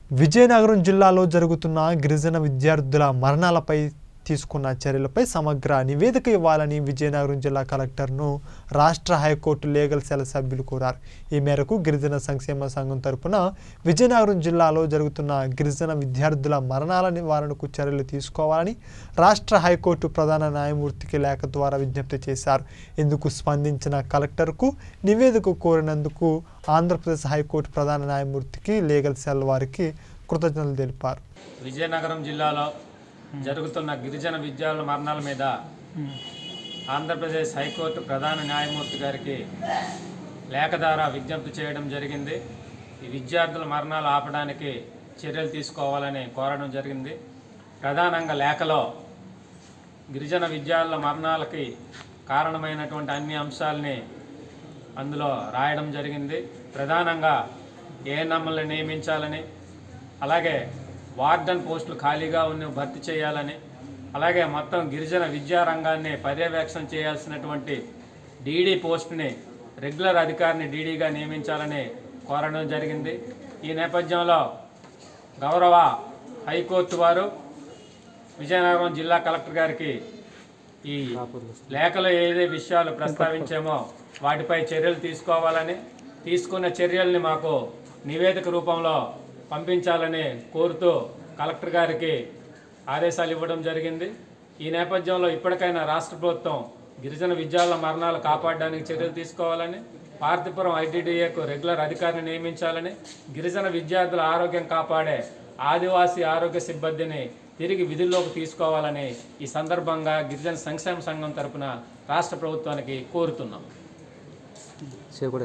విజయనగరం జిల్లాలో జరుగుతున్న గిరిజన విద్యార్థుల మరణాలపై తీసుకున్న చర్యలపై సమగ్ర నివేదిక ఇవ్వాలని విజయనగరం జిల్లా కలెక్టర్ను రాష్ట్ర హైకోర్టు లీగల్ సెల్ సభ్యులు కోరారు ఈ మేరకు గిరిజన సంక్షేమ సంఘం తరపున విజయనగరం జిల్లాలో జరుగుతున్న గిరిజన విద్యార్థుల మరణాల నివారణకు చర్యలు తీసుకోవాలని రాష్ట్ర హైకోర్టు ప్రధాన న్యాయమూర్తికి లేఖ ద్వారా విజ్ఞప్తి చేశారు ఇందుకు స్పందించిన కలెక్టర్కు నివేదిక కోరినందుకు ఆంధ్రప్రదేశ్ హైకోర్టు ప్రధాన న్యాయమూర్తికి లీగల్ సెల్ వారికి కృతజ్ఞతలు తెలిపారు విజయనగరం జిల్లాలో జరుగుతున్న గిరిజన విద్యార్థుల మరణాల మీద ఆంధ్రప్రదేశ్ హైకోర్టు ప్రధాన న్యాయమూర్తి గారికి లేఖ ద్వారా విజ్ఞప్తి చేయడం జరిగింది ఈ విద్యార్థుల మరణాలు ఆపడానికి చర్యలు తీసుకోవాలని కోరడం జరిగింది ప్రధానంగా లేఖలో గిరిజన విద్యార్థుల మరణాలకి కారణమైనటువంటి అన్ని అంశాలని అందులో రాయడం జరిగింది ప్రధానంగా ఏఎన్ఎంలను నియమించాలని అలాగే వార్డన్ పోస్టులు ఖాళీగా ఉన్న భర్తీ చేయాలని అలాగే మొత్తం గిరిజన విద్యా రంగాన్ని పర్యవేక్షణ చేయాల్సినటువంటి డీడీ పోస్టుని రెగ్యులర్ అధికారిని డీడీగా నియమించాలని కోరడం జరిగింది ఈ నేపథ్యంలో గౌరవ హైకోర్టు వారు విజయనగరం జిల్లా కలెక్టర్ గారికి ఈ లేఖలో ఏదే విషయాలు ప్రస్తావించామో వాటిపై చర్యలు తీసుకోవాలని తీసుకున్న చర్యల్ని మాకు నివేదిక రూపంలో పంపించాలని కోరుతూ కలెక్టర్ గారికి ఆదేశాలు ఇవ్వడం జరిగింది ఈ నేపథ్యంలో ఇప్పటికైనా రాష్ట్ర ప్రభుత్వం గిరిజన విద్యార్థుల మరణాలు కాపాడడానికి చర్యలు తీసుకోవాలని పార్థిపురం ఐటీడీఏకు రెగ్యులర్ అధికారిని నియమించాలని గిరిజన విద్యార్థుల ఆరోగ్యం కాపాడే ఆదివాసీ ఆరోగ్య సిబ్బందిని తిరిగి విధుల్లోకి తీసుకోవాలని ఈ సందర్భంగా గిరిజన సంక్షేమ సంఘం తరపున రాష్ట్ర ప్రభుత్వానికి కోరుతున్నాం